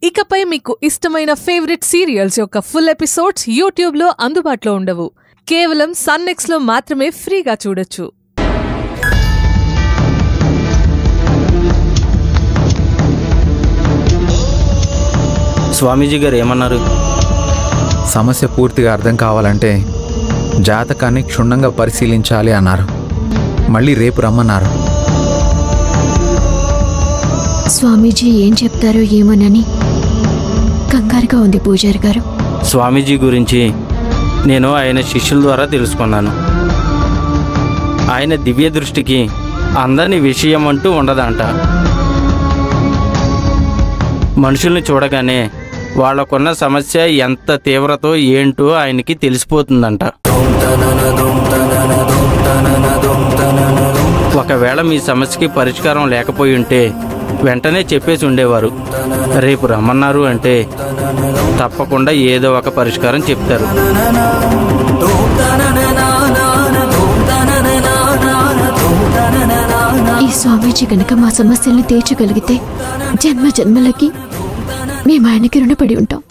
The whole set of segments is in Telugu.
ఇకపై మీకు ఇష్టమైన ఫేవరెట్ సీరియల్స్ యొక్క ఫుల్ ఎపిసోడ్స్ యూట్యూబ్లో అందుబాటులో ఉండవు కేవలం సన్నెక్స్లో మాత్రమే ఫ్రీగా చూడొచ్చు స్వామీజీ గారు ఏమన్నారు సమస్య పూర్తిగా అర్థం కావాలంటే జాతకాన్ని క్షుణ్ణంగా పరిశీలించాలి అన్నారు మళ్ళీ రేపు రమ్మన్నారు స్వామీజీ ఏం చెప్తారో ఏమోనని కంగారుగా ఉంది పూజారి గారు స్వామీజీ గురించి నేను ఆయన శిష్యుల ద్వారా తెలుసుకున్నాను ఆయన దివ్య దృష్టికి అందని విషయం అంటూ ఉండదంట మనుషుల్ని చూడగానే వాళ్ళకున్న సమస్య ఎంత తీవ్రతో ఏంటో ఆయనకి తెలిసిపోతుందంట ఒకవేళ మీ సమస్యకి పరిష్కారం లేకపోయి ఉంటే వెంటనే చెప్పేసి ఉండేవారు రేపు రమ్మన్నారు అంటే తప్పకుండా ఏదో ఒక పరిష్కారం చెప్తారు ఈ స్వామీజీ గనక మా సమస్యల్ని తీర్చగలిగితే జన్మ జన్మలకి మేము ఆయనకి రుణపడి ఉంటాం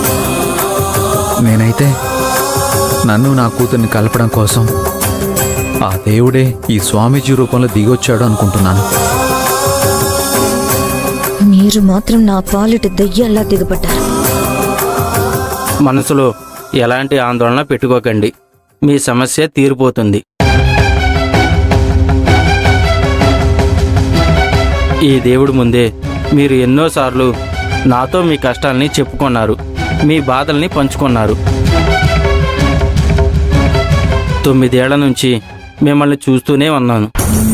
నేనైతే నన్ను నా కూతుర్ని కలపడం కోసం ఆ దేవుడే ఈ స్వామీజీ రూపంలో దిగొచ్చాడు అనుకుంటున్నాను మీరు మాత్రం నా పాలిట దయ్యాల్లా దిగబడ్డారు మనసులో ఎలాంటి ఆందోళన పెట్టుకోకండి మీ సమస్య తీరిపోతుంది ఈ దేవుడి ముందే మీరు ఎన్నోసార్లు నాతో మీ కష్టాల్ని చెప్పుకున్నారు మీ బాధల్ని పంచుకున్నారు తొమ్మిదేళ్ల నుంచి మిమ్మల్ని చూస్తూనే ఉన్నాను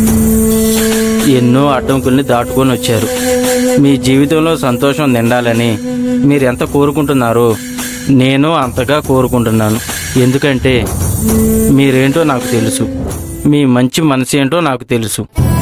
ఎన్నో అడ్డంకుల్ని దాటుకొని వచ్చారు మీ జీవితంలో సంతోషం నిండాలని మీరు ఎంత కోరుకుంటున్నారో నేను అంతగా కోరుకుంటున్నాను ఎందుకంటే మీరేంటో నాకు తెలుసు మీ మంచి మనసు ఏంటో నాకు తెలుసు